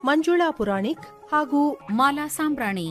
ಮಂಜುಳಾ ಪುರಾಣಿಕ್ ಹಾಗೂ ಮಾಲಾ ಸಾಂಬ್ರಾಣಿ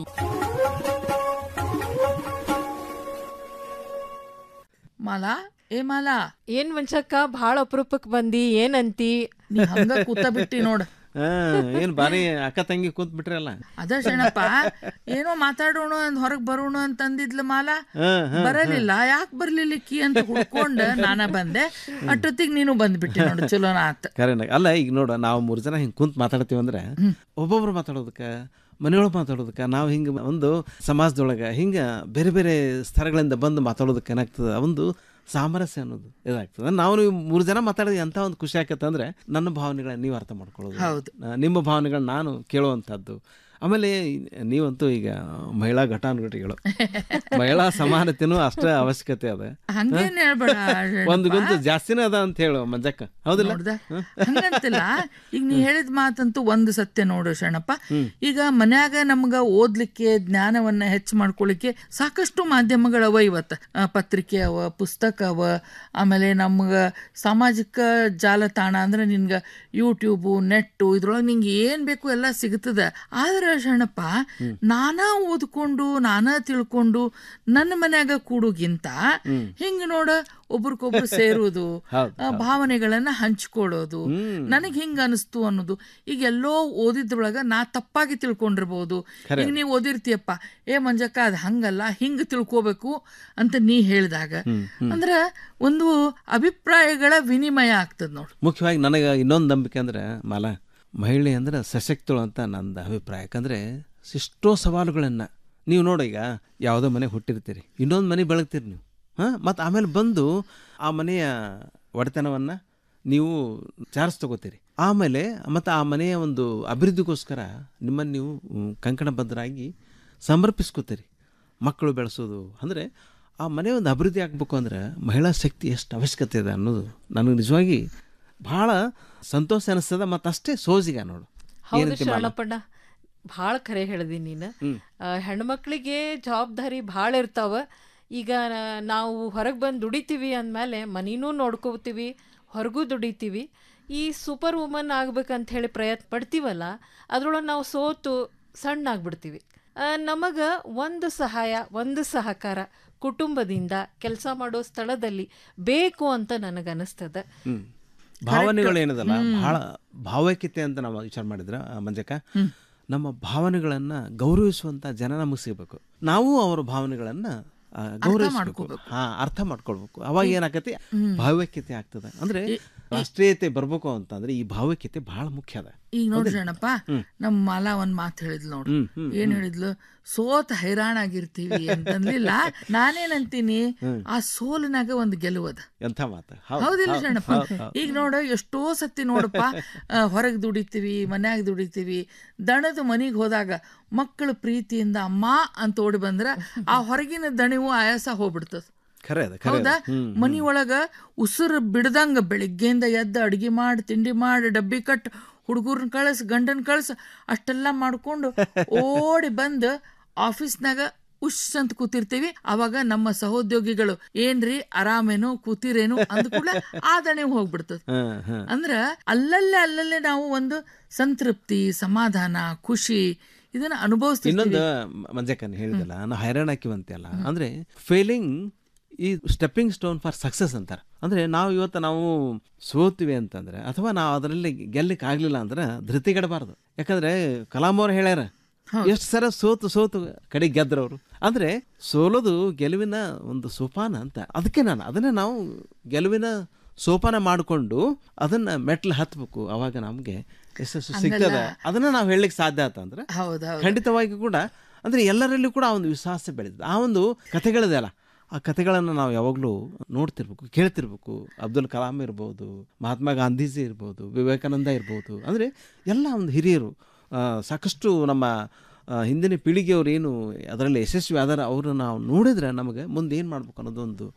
ಮಾಲಾ ಏ ಮಾಲಾ ಏನ್ ಮಂಚಕ್ಕ ಭಾಳ ಅಪರೂಪಕ್ ಬಂದಿ ಏನಂತಿ ನೀ ಹಂಗ ಕೂತ ಬಿಟ್ಟಿ ನೋಡ ಹಾ ಏನ್ ಬಾರಿ ಅಕ್ಕ ತಂಗಿ ಕೂತ್ ಬಿಟ್ರಲ್ಲ ಅದ ಶಣಪ್ಪ ಏನೋ ಮಾತಾಡೋಣ ಅಂದ್ ಹೊರಗ್ ಬರೋಣ ಅಂತ ಅಂದಿದ್ಲ ಮಾಲಾ ಹಾ, ಹಾ, ಬರಲಿಲ್ಲ ಯಾಕೆ ಬರ್ಲಿಲ್ಲಿಕ್ಕಿ ಅಂತ ಹುಡ್ಕೊಂಡ ನಾನ ಬಂದೆ ಅಷ್ಟೊತ್ತಿಗೆ ನೀನು ಬಂದ್ಬಿಟ್ಟಿ ನೋಡು ಚಲೋನ ಆತ ಕರೆನ ಅಲ್ಲ ಈಗ ನೋಡ ನಾವು ಮೂರು ಜನ ಹಿಂಗೆ ಕುಂತ್ ಮಾತಾಡ್ತೀವಿ ಅಂದ್ರೆ ಒಬ್ಬೊಬ್ರು ಮಾತಾಡೋದಕ್ಕೆ ಮನೆಯೊಳಗೆ ಮಾತಾಡೋದಕ್ಕೆ ನಾವು ಹಿಂಗೆ ಒಂದು ಸಮಾಜದೊಳಗೆ ಹಿಂಗೆ ಬೇರೆ ಬೇರೆ ಸ್ಥಳಗಳಿಂದ ಬಂದು ಮಾತಾಡೋದಕ್ಕೆ ಏನಾಗ್ತದೆ ಒಂದು ಸಾಮರಸ್ಯ ಅನ್ನೋದು ಇದಾಗ್ತದೆ ನಾವು ನೀವು ಮೂರು ಜನ ಮಾತಾಡಿದ್ರೆ ಎಂಥ ಒಂದು ಖುಷಿ ಆಕತ್ತೆ ಅಂದ್ರೆ ನನ್ನ ಭಾವನೆಗಳನ್ನ ನೀವು ಅರ್ಥ ಮಾಡ್ಕೊಳ್ಳೋದು ಹೌದು. ಆ, ನಿಮ್ಮ ಭಾವನೆಗಳನ್ನ ನಾನು ಕೇಳುವಂಥದ್ದು ಆಮೇಲೆ ನೀವಂತೂ ಈಗ ಮಹಿಳಾ ಘಟಾನುಘಟಿಗಳು ಮಹಿಳಾ ಸಮಾನತೆನೂ ಅಷ್ಟೇ ಅವಶ್ಯಕತೆ ಅದ ಹಂಗೇನ್ ಹೇಳ್ಬೇಡ ಒಂದು ಗುಂತು ಜಾಸ್ತಿನೇ ಅದ ಅಂತ ಹೇಳು ಮಂಜಕ್ಕ ಹೌದಿಲ್ಲ ನೋಡ್ದ ಹಂಗಂತಿಲ್ಲ ಈಗ ನೀ ಹೇಳಿದ ಮಾತಂತೂ ಒಂದು ಸತ್ಯ ನೋಡು ಶರಣಪ್ಪ ಈಗ ಮನ್ಯಾಗ ನಮ್ಗ ಓದ್ಲಿಕ್ಕೆ ಜ್ಞಾನವನ್ನ ಹೆಚ್ಚು ಮಾಡ್ಕೊಳಿಕ್ಕೆ ಸಾಕಷ್ಟು ಮಾಧ್ಯಮಗಳವ ಇವತ್ತು ಆ, ಪತ್ರಿಕೆ ಅವ ಪುಸ್ತಕ ಅವ ಆಮೇಲೆ ನಮ್ಗ ಸಾಮಾಜಿಕ ಜಾಲತಾಣ ಅಂದ್ರೆ ನಿನ್ಗ ಯೂಟ್ಯೂಬು ನೆಟ್ಟು ಇದ್ರೊಳಗೆ ನಿಂಗೆ ಏನ್ ಬೇಕು ಎಲ್ಲ ಸಿಗ್ತದ ಆದ್ರೆ ಶರಣಪ್ಪ ನಾನಾ ಓದ್ಕೊಂಡು ನಾನಾ ತಿಳ್ಕೊಂಡು ನನ್ನ ಮನ್ಯಾಗ ಕೂಡುಗಿಂತ ಹಿಂಗ ನೋಡ ಒಬ್ರಿಗೊಬ್ರು ಸೇರುವುದು ಹೌದು, ಆ, ಭಾವನೆಗಳನ್ನ ಹಂಚ್ಕೊಳ್ಳೋದು ನನಗ್ ಹಿಂಗ ಅನಿಸ್ತು ಅನ್ನೋದು ಈಗ ಎಲ್ಲೋ ಓದಿದ್ರೊಳಗ ನಾ ತಪ್ಪಾಗಿ ತಿಳ್ಕೊಂಡಿರ್ಬೋದು ಈಗ ನೀವು ಓದಿರ್ತೀಯಪ್ಪ ಏ ಮಂಜಕ್ಕ ಅದ್ ಹಂಗಲ್ಲ ಹಿಂಗ ತಿಳ್ಕೋಬೇಕು ಅಂತ ನೀ ಹೇಳಿದಾಗ ಅಂದ್ರ ಒಂದು ಅಭಿಪ್ರಾಯಗಳ ವಿನಿಮಯ ಆಗ್ತದ ನೋಡು ಮುಖ್ಯವಾಗಿ ನನಗೆ ಇನ್ನೊಂದು ನಂಬಿಕೆ ಅಂದ್ರೆ ಮಾಲ ಮಹಿಳೆ ಅಂದ್ರೆ ಸಶಕ್ತಳು ಅಂತ ನಂದು ಅಭಿಪ್ರಾಯ ಯಾಕಂದ್ರೆ ಎಷ್ಟೋ ಸವಾಲುಗಳನ್ನು ನೀವು ನೋಡಿ ಈಗ ಯಾವುದೋ ಮನೆ ಹುಟ್ಟಿರ್ತೀರಿ ಇನ್ನೊಂದು ಮನೆ ಬೆಳಗ್ತೀರಿ ನೀವು ಹಾಂ ಮತ್ತು ಆಮೇಲೆ ಬಂದು ಆ ಮನೆಯ ಒಡೆತನವನ್ನು ನೀವು ಚಾರ್ಜ್ ತಗೋತೀರಿ ಆಮೇಲೆ ಮತ್ತು ಆ ಮನೆಯ ಒಂದು ಅಭಿವೃದ್ಧಿಗೋಸ್ಕರ ನಿಮ್ಮನ್ನು ನೀವು ಮ್, ಕಂಕಣಬದ್ಧರಾಗಿ ಸಮರ್ಪಿಸ್ಕೋತೀರಿ ಮಕ್ಕಳು ಬೆಳೆಸೋದು ಅಂದರೆ ಆ ಮನೆ ಒಂದು ಅಭಿವೃದ್ಧಿ ಆಗಬೇಕು ಅಂದ್ರೆ ಮಹಿಳಾ ಶಕ್ತಿ ಎಷ್ಟು ಅವಶ್ಯಕತೆ ಇದೆ ಅನ್ನೋದು ನನಗೆ ನಿಜವಾಗಿ ಭಾಳ ಸಂತೋಷ ಅನಿಸ್ತದ ಮತ್ತು ಅಷ್ಟೇ ಸೋಜಿಗ ನೋಡು ಹೌದು ಏನಂತಿ ಮಾಲ? ಶರಣಪ್ಪಣ್ಣ ಭಾಳ ಖರೆ ಹೇಳ್ದಿ ನೀನು ಆ, ಹೆಣ್ಮಕ್ಳಿಗೆ ಜವಾಬ್ದಾರಿ ಭಾಳ ಇರ್ತಾವ ಈಗ ನಾ- ನಾವು ಹೊರಗೆ ಬಂದು ದುಡಿತೀವಿ ಅಂದಮೇಲೆ ಮನಿನೂ ನೋಡ್ಕೋತೀವಿ ಹೊರಗೂ ದುಡಿತೀವಿ ಈ ಸೂಪರ್ ವುಮನ್ ಆಗ್ಬೇಕಂತ ಹೇಳಿ ಪ್ರಯತ್ನ ಪಡ್ತೀವಲ್ಲ ಅದ್ರೊಳಗೆ ನಾವು ಸೋತು ಸಣ್ಣ ಆಗ್ಬಿಡ್ತೀವಿ ನಮಗೆ ಒಂದು ಸಹಾಯ ಒಂದು ಸಹಕಾರ ಕುಟುಂಬದಿಂದ ಕೆಲಸ ಮಾಡೋ ಸ್ಥಳದಲ್ಲಿ ಬೇಕು ಅಂತ ನನಗನ್ನಿಸ್ತದೆ ಹ್ಮ್. ಭಾವನೆಗಳು ಏನದಲ್ಲ ಬಹಳ ಭಾವೈಕ್ಯತೆ ಅಂತ ನಾವು ವಿಚಾರ ಮಾಡಿದ್ರ ಆ, ಮಂಜಕ್ಕ ನಮ್ಮ ಭಾವನೆಗಳನ್ನ ಗೌರವಿಸುವಂತ ಜನ ನಮಗೆ ಸಿಗಬೇಕು ನಾವು ಅವರ ಭಾವನೆಗಳನ್ನ ಆ, ಗೌರವಿಸ್ಬೇಕು ಹಾ ಅರ್ಥ ಮಾಡ್ಕೊಳ್ಬೇಕು ಅವಾಗ ಏನಾಗತ್ತೆ ಭಾವೈಕ್ಯತೆ ಆಗ್ತದೆ ಅಂದ್ರೆ ರಾಷ್ಟ್ರೀಯತೆ ಬರ್ಬೇಕು ಅಂತಂದ್ರೆ ಈ ಭಾವೈಕ್ಯತೆ ಬಹಳ ಮುಖ್ಯ ಅದ ಈಗ ನೋಡ್ರಿ ಅಣ್ಣಪ್ಪ ನಮ್ಮ ಮಾಲಾ ಒಂದ್ ಮಾತು ಹೇಳಿದ್ಲು ನೋಡು ಏನ್ ಹೇಳಿದ್ಲು ಸೋತ್ ಹೈರಾಣಾಗಿರ್ತೀವಿ ಅಂತಂದಿಲ್ಲ ನಾನೇನಂತೀನಿ ಆ ಸೋಲಿನಾಗ ಒಂದು ಗೆಲುವದ ಎಂಥ ಮಾತು ಹೌದ್, ಹೌದಿಲ್ಲ ಹೌದ್, ಶರಣಪ್ಪ ಹೌದ್, ಹೌದ್. ಈಗ ನೋಡ ಎಷ್ಟೋ ಸತಿ ನೋಡಪ್ಪ ಹೊರಗೆ ದುಡಿತೀವಿ ಮನ್ಯಾಗ ದುಡಿತೀವಿ ದಣದ ಮನಿಗೆ ಹೋದಾಗ ಮಕ್ಕಳು ಪ್ರೀತಿಯಿಂದ ಅಮ್ಮ ಅಂತ ಓಡಿ ಬಂದ್ರ ಆ ಹೊರಗಿನ ದಣಿವು ಆಯಾಸ ಹೋಗ್ಬಿಡ್ತದ ಖರೆ ಅದ ಖರೆ ಹೌದಾ ಅದ. ಹ್ಮ್ ಮನಿ ಒಳಗ ಉಸಿರು ಬಿಡ್ದಂಗ ಬೆಳಿಗ್ಗೆಯಿಂದ ಎದ್ದು ಅಡ್ಗೆ ಮಾಡಿ ತಿಂಡಿ ಮಾಡಿ ಡಬ್ಬಿ ಕಟ್ ಹುಡುಗರ್ನ ಕಳಿಸ್ ಗಂಡನ್ ಕಳಿಸ್ ಅಷ್ಟೆಲ್ಲ ಮಾಡ್ಕೊಂಡು ಓಡಿ ಬಂದು ಆಫೀಸ್ನಾಗ ಉಶ್ ಅಂತ ಕೂತಿರ್ತೀವಿ ಅವಾಗ ನಮ್ಮ ಸಹೋದ್ಯೋಗಿಗಳು ಏನ್ರಿ ಆರಾಮೇನು ಕೂತಿರೇನು ಅಂದ ಕೂಡಲೇ ಆ ದಣಿವು ಹೋಗ್ಬಿಡ್ತದ ಹಾ ಹಾ ಅಂದ್ರ ಅಲ್ಲಲ್ಲೇ ಅಲ್ಲಲ್ಲೇ ನಾವು ಒಂದು ಸಂತೃಪ್ತಿ ಸಮಾಧಾನ ಖುಷಿ ಇದನ್ನ ಅನುಭವಿಸ್ತೀವಿ ಇನ್ನೊಂದು ಮಂಜಕ್ಕನ್ ಹೇಳಿದಲ್ಲ ನಾವು ಹೈರಾಣ ಹಾಕಿವಂತೆಲ್ಲ ಅಂದ್ರೆ ಫೇಲಿಂಗ್ ಈ ಸ್ಟೆಪ್ಪಿಂಗ್ ಸ್ಟೋನ್ ಫಾರ್ ಸಕ್ಸಸ್ ಅಂತಾರೆ ಅಂದ್ರೆ ನಾವು ಇವತ್ತು ನಾವು ಸೋತಿವಿ ಅಂತಂದ್ರೆ ಅಥವಾ ನಾವು ಅದರಲ್ಲಿ ಗೆಲ್ಲಕ್ಕೆ ಆಗ್ಲಿಲ್ಲ ಅಂದ್ರೆ ಧೃತಿಗೆಡಬಾರ್ದು ಯಾಕಂದ್ರೆ ಕಲಾಂ ಅವ್ರು ಹೇಳ್ಯಾರ ಎಷ್ಟು ಸರ ಸೋತು ಸೋತು ಕಡೆ ಗೆದ್ರವ್ರು ಅಂದ್ರೆ ಸೋಲೋದು ಗೆಲುವಿನ ಒಂದು ಸೋಪಾನ ಅಂತ ಅದಕ್ಕೆ ನಾನು ಅದನ್ನ ನಾವು ಗೆಲುವಿನ ಸೋಪಾನ ಮಾಡಿಕೊಂಡು ಅದನ್ನ ಮೆಟ್ಲು ಹತ್ಬೇಕು ಅವಾಗ ನಮ್ಗೆ ಯಶಸ್ಸು ಸಿಗ್ತದ ಅದನ್ನ ನಾವು ಹೇಳಲಿಕ್ಕೆ ಸಾಧ್ಯ ಆತಂದ್ರೆ ಹೌದೌದು ಖಂಡಿತವಾಗಿ ಕೂಡ ಅಂದ್ರೆ ಎಲ್ಲರಲ್ಲೂ ಕೂಡ ಆ ಒಂದು ವಿಶ್ವಾಸ ಬೆಳೆದಿದೆ ಆ ಒಂದು ಕಥೆಗಳಿದೆಯಲ್ಲ ಆ ಕಥೆಗಳನ್ನು ನಾವು ಯಾವಾಗಲೂ ನೋಡ್ತಿರ್ಬೇಕು ಕೇಳ್ತಿರ್ಬೇಕು ಅಬ್ದುಲ್ ಕಲಾಂ ಇರ್ಬೋದು ಮಹಾತ್ಮ ಗಾಂಧೀಜಿ ಇರ್ಬೋದು ವಿವೇಕಾನಂದ ಇರ್ಬೋದು ಅಂದರೆ ಎಲ್ಲ ಒಂದು ಹಿರಿಯರು ಆ, ಸಾಕಷ್ಟು ನಮ್ಮ ಆ, ಹಿಂದಿನ ಪೀಳಿಗೆಯವರು ಏನು ಅದರಲ್ಲಿ ಯಶಸ್ವಿ ಆದಾರ ಅವರು ನಾವು ನೋಡಿದ್ರೆ ನಮಗೆ ಮುಂದೆ ಏನು ಮಾಡ್ಬೇಕು ಅನ್ನೋದೊಂದು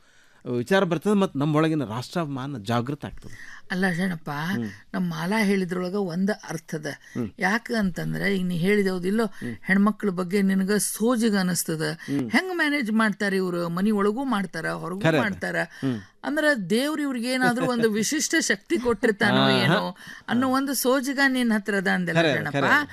ವಿಚಾರ ಬರ್ತದೆ ಮತ್ತು ನಮ್ಮೊಳಗಿನ ರಾಷ್ಟ್ರಾಭಿಮಾನ ಜಾಗೃತ ಆಗ್ತದೆ ಅಲ್ಲ ಶರಣಪ್ಪ ನಮ್ಮ ಮಾಲಾ ಹೇಳಿದ್ರೊಳಗ ಒಂದ ಅರ್ಥದ ಯಾಕ ಅಂತಂದ್ರೆ ಈಗ ನೀ ಹೇಳಿದೌದಿಲ್ಲೋ ಹೆಣ್ಮಕ್ಳ ಬಗ್ಗೆ ನಿನಗ ಸೋಜಿಗ ಅನಿಸ್ತದ ಹೆಂಗ್ ಮ್ಯಾನೇಜ್ ಮಾಡ್ತಾರ ಇವ್ರು ಮನಿ ಒಳಗೂ ಮಾಡ್ತಾರ ಹೊರಗೂ ಮಾಡ್ತಾರ ಅಂದ್ರ ದೇವ್ರ ಇವ್ರಿಗೆ ಏನಾದ್ರೂ ಒಂದು ವಿಶಿಷ್ಟ ಶಕ್ತಿ ಕೊಟ್ಟಿರ್ತಾನೋ ಏನೋ ಅನ್ನೋ ಒಂದು ಸೋಜಿಗ ನಿನ್ ಹತ್ರ ಅದ ಅಂದೆಲ್ಲ ಶರಣಪ್ಪ